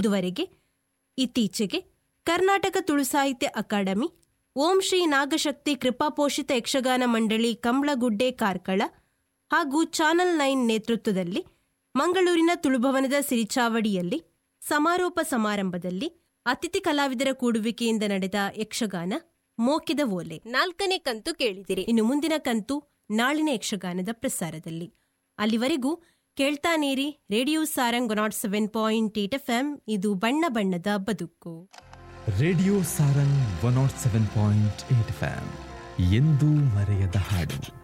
ಇದುವರೆಗೆ ಇತ್ತೀಚೆಗೆ ಕರ್ನಾಟಕ ತುಳು ಸಾಹಿತ್ಯ ಅಕಾಡೆಮಿ ಓಂ ಶ್ರೀ ನಾಗಶಕ್ತಿ ಕೃಪಾಪೋಷಿತ ಯಕ್ಷಗಾನ ಮಂಡಳಿ ಕಂಬ್ಳಗುಡ್ಡೆ ಕಾರ್ಕಳ ಹಾಗೂ ಚಾನಲ್ ನೈನ್ ನೇತೃತ್ವದಲ್ಲಿ ಮಂಗಳೂರಿನ ತುಳುಭವನದ ಸಿರಿಚಾವಡಿಯಲ್ಲಿ ಸಮಾರೋಪ ಸಮಾರಂಭದಲ್ಲಿ ಅತಿಥಿ ಕಲಾವಿದರ ಕೂಡುವಿಕೆಯಿಂದ ನಡೆದ ಯಕ್ಷಗಾನ ಮೋಕಿದ ಓಲೆ ನಾಲ್ಕನೇ ಕಂತು ಕೇಳಿದಿರಿ ಇನ್ನು ಮುಂದಿನ ಕಂತು ನಾಳಿನ ಯಕ್ಷಗಾನದ ಪ್ರಸಾರದಲ್ಲಿ ಅಲ್ಲಿವರೆಗೂ ಕೇಳ್ತಾನೇರಿ radio Sarang naught seven point eight F M ಇದು ಬಣ್ಣ ಬಣ್ಣದ ಬದುಕು radio Sarang one naught seven point eight FM ಎಂದೂ ಮರೆಯದ ಹಾಡು